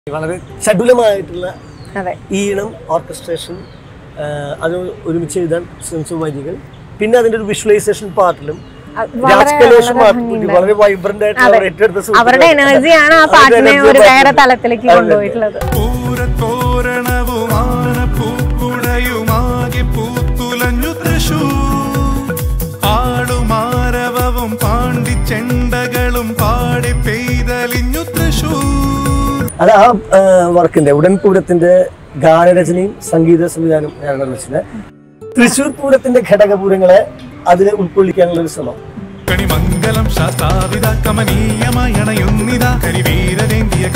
വളരെ ചടുലമായിട്ടുള്ള അതെ ഈണം ഓർക്കസ്ട്രേഷൻ അത് ഒരുമിച്ച് എഴുതാൻ ശ്രമിച്ച വരികൾ പിന്നെ അതിന്റെ ഒരു വിഷ്വലൈസേഷൻ പാർട്ടിലും അത് വളരെ- രാജ് കലേഷ് വളരെ മാർട്ടിൻ ഭംഗിയുണ്ടായിരുന്നു. വളരെ വൈബ്രന്റ് ആയിട്ട് അവർ ഏറ്റെടുത്ത സുഹൃത്തുക്കളാണ്. അവരുടെ എനർജിയാണ് ആ അവരുടെ പാട്ടിനെ energy ഒരു പാട്ടിന്. വേറെ തലത്തിലേക്ക് അതെ, അതെ. കൊണ്ടുപോയിട്ടുള്ളത് പൂരത്തോരണവുമാന പൂക്കുടയുമാകി പൂത്തുലഞ്ഞു തൃശൂർ ആടുമാരവവും പാണ്ടിച്ചെണ്ടകളും പാടി പെയ്തലിഞ്ഞു തൃശൂർ അത് ആ വർക്കിന്റെ ഉടൻ പൂരത്തിന്റെ ഗാനരചനയും സംഗീത സംവിധാനവും ഞാൻ നിർമ്മിച്ചത് തൃശൂർ പൂരത്തിന്റെ ഘടകപൂരങ്ങളെ അതിൽ ഉൾക്കൊള്ളിക്കാനുള്ള ഒരു ശ്രമം കണിമംഗലം ശാസ്താവിത കമനീയമായി അണയുന്നിത കരിവീരവേന്തിയ